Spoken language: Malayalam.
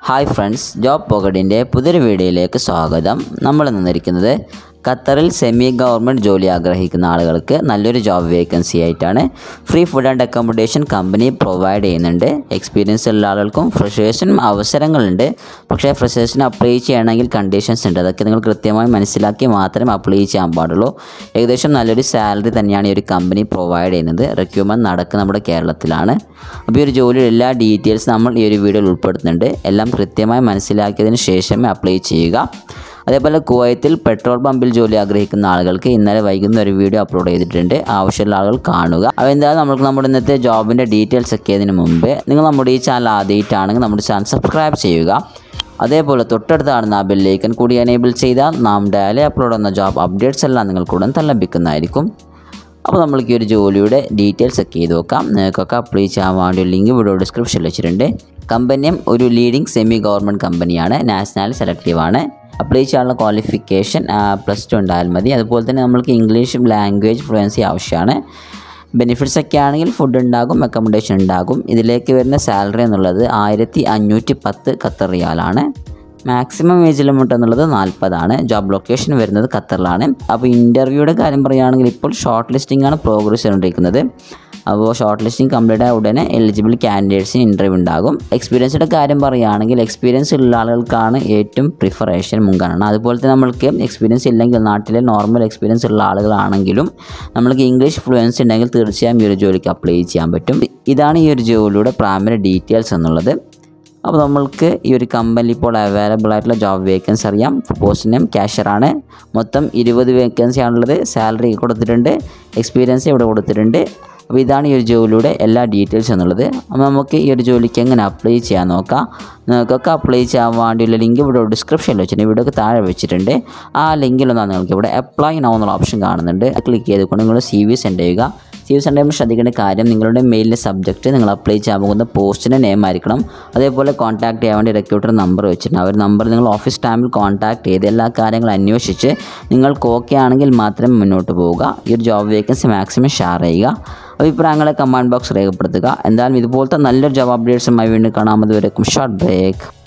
ഹായ് ഫ്രണ്ട്സ് ജോബ് പോക്കറ്റിൻ്റെ പുതിയൊരു വീഡിയോയിലേക്ക് സ്വാഗതം നമ്മൾ നിന്നിരിക്കുന്നത് ഖത്തറിൽ സെമി ഗവൺമെൻറ് ജോലി ആഗ്രഹിക്കുന്ന ആളുകൾക്ക് നല്ലൊരു ജോബ് വേക്കൻസി ആയിട്ടാണ് free food and accommodation company provide ചെയ്യുന്നുണ്ട് എക്സ്പീരിയൻസ് ഉള്ള ആളുകൾക്കും ഫ്രഷേഴ്സിനും അവസരങ്ങളുണ്ട് പക്ഷേ ഫ്രഷേഴ്സിന് അപ്ലൈ ചെയ്യണമെങ്കിൽ കണ്ടീഷൻസ് ഉണ്ട് അതൊക്കെ നിങ്ങൾ കൃത്യമായി മനസ്സിലാക്കി മാത്രമേ അപ്ലൈ ചെയ്യാൻ പാടുള്ളൂ ഏകദേശം നല്ലൊരു സാലറി തന്നെയാണ് ഈ ഒരു കമ്പനി പ്രൊവൈഡ് ചെയ്യുന്നത് റിക്രൂട്ട്മെൻറ്റ് നടക്കുന്ന നമ്മുടെ കേരളത്തിലാണ് അപ്പോൾ ഈ ഒരു ജോലിയുടെ എല്ലാ ഡീറ്റെയിൽസ് നമ്മൾ ഈ ഒരു വീഡിയോയിൽ ഉൾപ്പെടുത്തുന്നുണ്ട് എല്ലാം കൃത്യമായി മനസ്സിലാക്കിയതിന് ശേഷമേ അപ്ലൈ ചെയ്യുക അതേപോലെ കുവൈത്തിൽ പെട്രോൾ പമ്പിൽ ജോലി ആഗ്രഹിക്കുന്ന ആളുകൾക്ക് ഇന്നലെ വൈകുന്നേരം ഒരു വീഡിയോ അപ്ലോഡ് ചെയ്തിട്ടുണ്ട് ആവശ്യമുള്ള ആളുകൾ കാണുക അപ്പോൾ എന്തായാലും നമുക്ക് നമ്മുടെ ഇന്നത്തെ ജോബിൻ്റെ ഡീറ്റെയിൽസ് ഒക്കെ ഇതിന് മുമ്പ് നിങ്ങൾ നമ്മുടെ ഈ ചാനൽ ആദ്യമായിട്ടാണെങ്കിൽ നമ്മുടെ ചാനൽ സബ്സ്ക്രൈബ് ചെയ്യുക അതേപോലെ തൊട്ടടുത്ത് കാണുന്ന ആ ബെല്ലൈക്കൻ കൂടി എനേബിൾ ചെയ്താൽ നാം ഡയലി അപ്ലോഡ് ചെയ്യുന്ന ജോബ് അപ്ഡേറ്റ്സ് എല്ലാം നിങ്ങൾക്കുടൻ തന്നെ ലഭിക്കുന്നതായിരിക്കും അപ്പോൾ നമ്മൾക്ക് ഈ ഒരു ജോലിയുടെ ഡീറ്റെയിൽസ് ഒക്കെ ചെയ്ത് നോക്കാം നിങ്ങൾക്കൊക്കെ അപ്ലൈ ചെയ്യാൻ വേണ്ടി ഒരു ലിങ്ക് വീഡിയോ ഡിസ്ക്രിപ്ഷനിൽ വെച്ചിട്ടുണ്ട് കമ്പനിയും ഒരു ലീഡിംഗ് സെമി ഗവൺമെൻറ് കമ്പനിയാണ് നാഷണൽ സെലക്റ്റീവ് ആണ് അപ്ലൈ ചെയ്യാനുള്ള ക്വാളിഫിക്കേഷൻ പ്ലസ് ടു ഉണ്ടായാൽ മതി അതുപോലെ തന്നെ നമ്മൾക്ക് ഇംഗ്ലീഷ് ലാംഗ്വേജ് ഫ്ലുവൻസി ആവശ്യമാണ് ബെനിഫിറ്റ്സ് ഒക്കെ ആണെങ്കിൽ ഫുഡ് ഉണ്ടാകും അക്കോമഡേഷൻ ഉണ്ടാകും ഇതിലേക്ക് വരുന്ന സാലറി എന്നുള്ളത് ആയിരത്തി അഞ്ഞൂറ്റി പത്ത് ഖത്തർ റിയാലാണ് മാക്സിമം ഏജ് ലിമിറ്റ് എന്നുള്ളത് നാൽപ്പതാണ് ജോബ് ലൊക്കേഷൻ വരുന്നത് ഖത്തറിലാണ് അപ്പോൾ ഇൻ്റർവ്യൂയുടെ കാര്യം പറയുകയാണെങ്കിൽ ഇപ്പോൾ ഷോർട്ട് ലിസ്റ്റിംഗ് ആണ് പ്രോഗ്രസ് ചെയ്തുകൊണ്ടിരിക്കുന്നത് അപ്പോൾ ഷോർട്ട് ലിസ്റ്റിംഗ് കംപ്ലീറ്റ് ആയ ഉടനെ എലിജിബിൾ കാൻഡിഡേറ്റ്സിന് ഇൻ്റർവ്യൂ ഉണ്ടാകും എക്സ്പീരിയൻസിൻ്റെ കാര്യം പറയുകയാണെങ്കിൽ എക്സ്പീരിയൻസ് ഉള്ള ആളുകൾക്കാണ് ഏറ്റവും പ്രിഫറേഷൻ മുൻഗണന അതുപോലെ തന്നെ നമ്മൾക്ക് എക്സ്പീരിയൻസ് ഇല്ലെങ്കിൽ നാട്ടിലെ നോർമൽ എക്സ്പീരിയൻസ് ഉള്ള ആളുകളാണെങ്കിലും നമ്മൾക്ക് ഇംഗ്ലീഷ് ഫ്ലുവൻസി ഉണ്ടെങ്കിൽ തീർച്ചയായും ഈ ഒരു ജോലിക്ക് അപ്ലൈ ചെയ്യാൻ പറ്റും ഇതാണ് ഈ ഒരു ജോലിയുടെ പ്രാഥമിക ഡീറ്റെയിൽസ് എന്നുള്ളത് അപ്പോൾ നമ്മൾക്ക് ഈ ഒരു കമ്പനി ഇപ്പോൾ അവൈലബിൾ ആയിട്ടുള്ള ജോബ് വേക്കൻസി അറിയാം പോസ്റ്റ് നെയിം ക്യാഷറാണ് മൊത്തം ഇരുപത് വേക്കൻസി ആണുള്ളത് സാലറി കൊടുത്തിട്ടുണ്ട് എക്സ്പീരിയൻസ് ഇവിടെ കൊടുത്തിട്ടുണ്ട് അപ്പോൾ ഇതാണ് ഈ ഒരു ജോലിയുടെ എല്ലാ ഡീറ്റെയിൽസ് എന്നുള്ളത് അപ്പോൾ നമുക്ക് ഈ ഒരു ജോലിക്ക് എങ്ങനെ അപ്ലൈ ചെയ്യാൻ നോക്കാം നിങ്ങൾക്കൊക്കെ അപ്ലൈ ചെയ്യാൻ വേണ്ടിയുള്ള ലിങ്ക് ഇവിടെ ഡിസ്ക്രിപ്ഷനിൽ വെച്ചിട്ടുണ്ട് ഇവിടെയൊക്കെ താഴെ വെച്ചിട്ടുണ്ട് ആ ലിങ്കിലൊന്നാണ് നിങ്ങൾക്ക് ഇവിടെ അപ്ലൈ നൗ എന്നുള്ള ഓപ്ഷൻ കാണുന്നുണ്ട് ക്ലിക്ക് ചെയ്തുകൊണ്ട് നിങ്ങൾ സി വി സെൻഡ് ചെയ്യുക സി വി സെൻഡ് ചെയ്യുമ്പോൾ ശ്രദ്ധിക്കേണ്ട കാര്യം നിങ്ങളുടെ മെയിലിൻ്റെ സബ്ജക്റ്റ് നിങ്ങൾ അപ്ലൈ ചെയ്യാൻ പോകുന്ന പോസ്റ്റിൻ്റെ നെയിം ആയിരിക്കണം അതേപോലെ കോൺടാക്ട് ചെയ്യാൻ വേണ്ടി റെക്യൂട്ടർ നമ്പർ വെച്ചിട്ടുണ്ട് ആ ഒരു നമ്പർ നിങ്ങൾ ഓഫീസ് ടൈമിൽ കോൺടാക്ട് ചെയ്ത് എല്ലാ കാര്യങ്ങളും അന്വേഷിച്ച് നിങ്ങൾക്ക് ഓക്കെ ആണെങ്കിൽ മാത്രമേ മുന്നോട്ട് പോവുക ഈ ഒരു ജോബ് വേക്കൻസി മാക്സിമം ഷെയർ ചെയ്യുക അഭിപ്രായങ്ങളെ കമൻറ്റ് ബോക്സ് രേഖപ്പെടുത്തുക എന്തായാലും ഇതുപോലത്തെ നല്ലൊരു ജോബ് അപ്ഡേറ്റ്സുമായി വീണ്ടും കാണാമത് വരേക്കും ഷോർട്ട് ബ്രേക്ക്